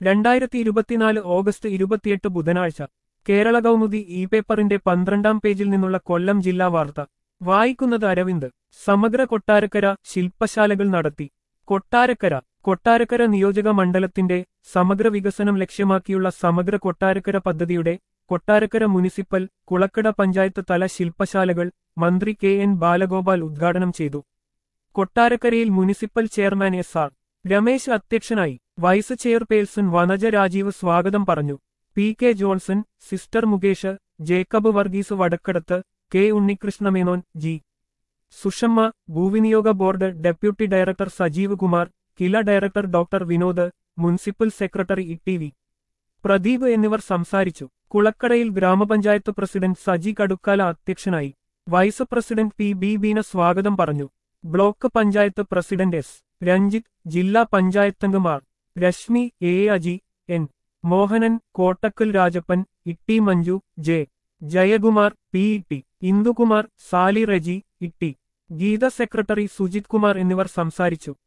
രണ്ടായിരത്തി ഇരുപത്തിനാല് ഓഗസ്റ്റ് ഇരുപത്തിയെട്ട് ബുധനാഴ്ച കേരള കൗമുദി ഇ പേപ്പറിന്റെ പന്ത്രണ്ടാം പേജിൽ നിന്നുള്ള കൊല്ലം ജില്ലാ വാർത്ത വായിക്കുന്നത് അരവിന്ദ് സമഗ്ര കൊട്ടാരക്കര ശില്പശാലകൾ നടത്തി കൊട്ടാരക്കര കൊട്ടാരക്കര നിയോജക മണ്ഡലത്തിന്റെ സമഗ്ര വികസനം ലക്ഷ്യമാക്കിയുള്ള സമഗ്ര കൊട്ടാരക്കര പദ്ധതിയുടെ കൊട്ടാരക്കര മുനിസിപ്പൽ കുളക്കട പഞ്ചായത്ത് തല ശില്പശാലകൾ മന്ത്രി കെ എൻ ബാലഗോപാൽ ഉദ്ഘാടനം ചെയ്തു കൊട്ടാരക്കരയിൽ municipal chairman S R Ramesh അധ്യക്ഷനായി വൈസ് ചെയർപേഴ്സൺ വനജ രാജീവ് സ്വാഗതം പറഞ്ഞു P K Johnson sister Mukesh Jacob Varghese Vadakkadathu K Unnikrishna Menon G Sushamma ഭൂവിനിയോഗ board deputy director Sajeev Kumar Kila director doctor Vinod municipal secretary E T V Pradeep എന്നിവർ സംസാരിച്ചു കുളക്കടയിൽ ഗ്രാമപഞ്ചായത്ത് പ്രസിഡന്റ് സജി കടുക്കാല അധ്യക്ഷനായി vice president P B Beena സ്വാഗതം പറഞ്ഞു block panchayat president S Ranjith ജില്ലാ പഞ്ചായത്തംഗമാർ Reshmi A Aji N Mohanan Kottakkal Rajappan Itty Manju J Jayakumar P E T Indukumar Sali Reji Itty Geetha secretary Sujith Kumar എന്നിവർ സംസാരിച്ചു